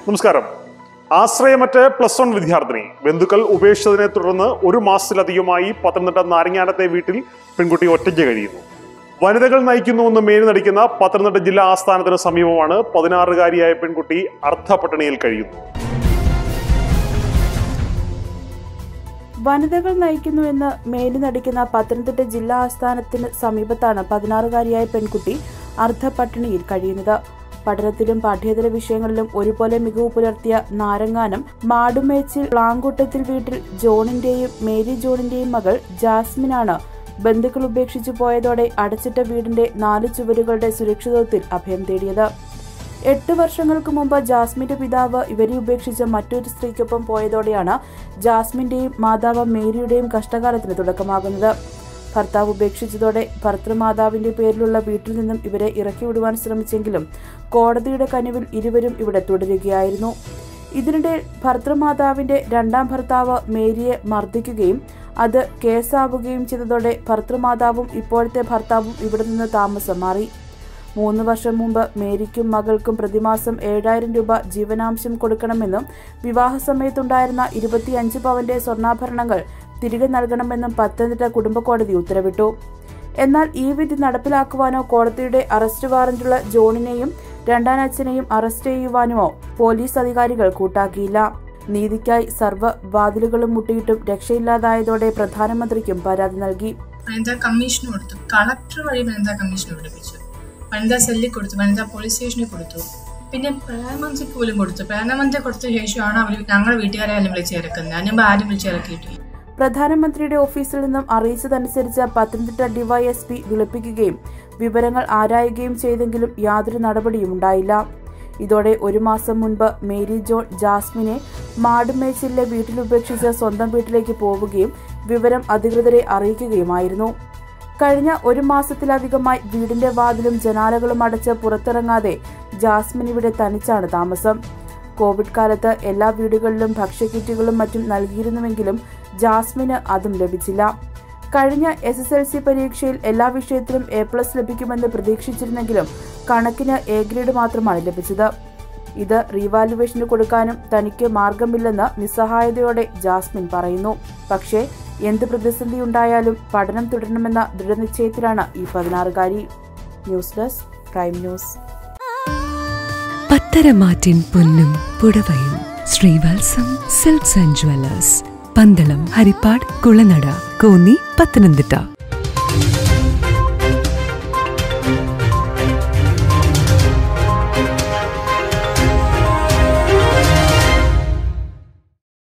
നമസ്കാരം ആശ്രയമറ്റ് plus one വിദ്യാർത്ഥിനി ബന്ധുക്കൾ ഉപേക്ഷിച്ചതിനെ തുടർന്ന് ഒരു മാസത്തിലധികമായി പത്തനംതിട്ട നാരങ്ങാനത്തെ വീട്ടിൽ പെൺകുട്ടി ഒറ്റയ്ക്ക് കഴിയുന്നു വനിതകൾ നയിക്കുന്നുവെന്ന് മേനി നടിക്കുന്ന പത്തനംതിട്ട ജില്ലാ ആസ്ഥാനത്തിന് സമീപമാണ് പതിനാറുകാരിയായ പെൺകുട്ടി അർദ്ധപട്ടിണിയിൽ കഴിയുന്നു വനിതകൾ നയിക്കുന്നുവെന്ന് മേലി നടിക്കുന്ന പത്തനംതിട്ട ജില്ലാ ആസ്ഥാനത്തിന് സമീപത്താണ് പതിനാറുകാരിയായ പെൺകുട്ടി അർദ്ധപട്ടിണിയിൽ കഴിയുന്നത് പഠനത്തിലും പാഠ്യേതര വിഷയങ്ങളിലും ഒരുപോലെ മികവ് പുലർത്തിയ നാരങ്ങാനം മാടുമേച്ചിൽ പ്ലാങ്കൂട്ടത്തിൽ വീട്ടിൽ ജോണിന്റെയും മേരി ജോണിന്റെയും മകൾ ജാസ്മിനാണ് ബന്ധുക്കൾ ഉപേക്ഷിച്ചു പോയതോടെ അടച്ചിട്ട വീടിന്റെ നാല് ചുവരുകളുടെ സുരക്ഷിതത്വത്തിൽ അഭയം തേടിയത് എട്ട് വർഷങ്ങൾക്ക് മുമ്പ് ജാസ്മിന്റെ പിതാവ് ഇവരെ ഉപേക്ഷിച്ച് മറ്റൊരു സ്ത്രീക്കൊപ്പം പോയതോടെയാണ് ജാസ്മിന്റെയും മാതാവ് മേരിയുടെയും കഷ്ടകാലത്തിന് തുടക്കമാകുന്നത് ഭർത്താവ് ഉപേക്ഷിച്ചതോടെ ഭർത്തൃമാതാവിന്റെ പേരിലുള്ള വീട്ടിൽ നിന്നും ഇവരെ ഇറക്കി വിടുവാൻ ശ്രമിച്ചെങ്കിലും കോടതിയുടെ കനിവിൽ ഇരുവരും ഇവിടെ തുടരുകയായിരുന്നു ഇതിനിടെ ഭർത്തൃമാതാവിന്റെ രണ്ടാം ഭർത്താവ് മേരിയെ മർദ്ദിക്കുകയും അത് കേസാവുകയും ചെയ്തതോടെ ഭർത്തൃമാതാവും ഇപ്പോഴത്തെ ഭർത്താവും ഇവിടെ നിന്ന് താമസം മാറി മൂന്ന് വർഷം മുമ്പ് മേരിക്കും മകൾക്കും പ്രതിമാസം ഏഴായിരം രൂപ ജീവനാംശം കൊടുക്കണമെന്നും വിവാഹ സമയത്തുണ്ടായിരുന്ന ഇരുപത്തിയഞ്ച് പവന്റെ സ്വർണ്ണാഭരണങ്ങൾ തിരികെ നൽകണമെന്നും പത്തനംതിട്ട കുടുംബ കോടതി ഉത്തരവിട്ടു എന്നാൽ ഈ വിധി നടപ്പിലാക്കുവാനോ കോടതിയുടെ അറസ്റ്റ് വാറന്റുള്ള ജോണിനെയും രണ്ടാനച്ഛനെയും അറസ്റ്റ് ചെയ്യുവാനുമോ പോലീസ് അധികാരികൾ കൂട്ടാക്കിയില്ല നീതിക്കായി സർവ്വ വാതിലുകളും മുട്ടിയിട്ടും രക്ഷയില്ലാതായതോടെ പ്രധാനമന്ത്രിക്കും പരാതി നൽകി വനിതാ കമ്മീഷന് കൊടുത്തു കളക്ടർ വഴി വനിതാ കമ്മീഷന് വിളിപ്പിച്ചു വനിതാ സെല്ലിൽ കൊടുത്തു വനിതാ പോലീസ് സ്റ്റേഷനിൽ കൊടുത്തു പിന്നെ പ്രധാനമന്ത്രിക്ക് പോലും കൊടുത്തു പ്രധാനമന്ത്രി കൊടുത്ത ശേഷമാണ് അവർ ഞങ്ങളുടെ വീട്ടുകാരെ ആരും വിളിച്ചിറക്കുന്നത് അതിനുമ്പ് ആരും വിളിച്ചിറക്കിയിട്ടില്ല പ്രധാനമന്ത്രിയുടെ ഓഫീസിൽ നിന്നും അറിയിച്ചതനുസരിച്ച് പത്തനംതിട്ട ഡിവൈഎസ്പി വിളിപ്പിക്കുകയും വിവരങ്ങൾ ആരായുകയും ചെയ്തെങ്കിലും യാതൊരു നടപടിയും ഉണ്ടായില്ല ഇതോടെ ഒരു മാസം മുൻപ് മേരി ജോൺ ജാസ്മിനെ മാടുമേച്ചിലെ വീട്ടിൽ ഉപേക്ഷിച്ച് സ്വന്തം വീട്ടിലേക്ക് പോവുകയും വിവരം അധികൃതരെ അറിയിക്കുകയുമായിരുന്നു കഴിഞ്ഞ ഒരു മാസത്തിലധികമായി വീടിന്റെ വാതിലും ജനാലകളും അടച്ച് പുറത്തിറങ്ങാതെ ജാസ്മിൻ ഇവിടെ തനിച്ചാണ് താമസം കോവിഡ് കാലത്ത് എല്ലാ വീടുകളിലും ഭക്ഷ്യക്കിറ്റുകളും മറ്റും നൽകിയിരുന്നുവെങ്കിലും ജാസ്മിന് അതും ലഭിച്ചില്ല കഴിഞ്ഞ എസ് എസ് എൽ സി പരീക്ഷയിൽ എല്ലാ വിഷയത്തിലും എ പ്ലസ് ലഭിക്കുമെന്ന് പ്രതീക്ഷിച്ചിരുന്നെങ്കിലും കണക്കിന് എ ഗ്രേഡ് മാത്രമാണ് ലഭിച്ചത് ഇത് റീവാലുവേഷന് കൊടുക്കാനും തനിക്ക് മാർഗമില്ലെന്ന് നിസ്സഹായതയോടെ ജാസ്മിൻ പറയുന്നു പക്ഷേ എന്ത് പ്രതിസന്ധി ഉണ്ടായാലും പഠനം തുടരണമെന്ന ദൃഢനിശ്ചയത്തിലാണ് ഈ പതിനാറുകാരി ന്യൂസ് ഡെസ്ക് പ്രൈം ന്യൂസ് പത്തരമാറ്റിൻ പൊന്നും പുടവയും Srivatsam silks and jewellers Pandalam Haripad Kulanada Konni Pathanamthitta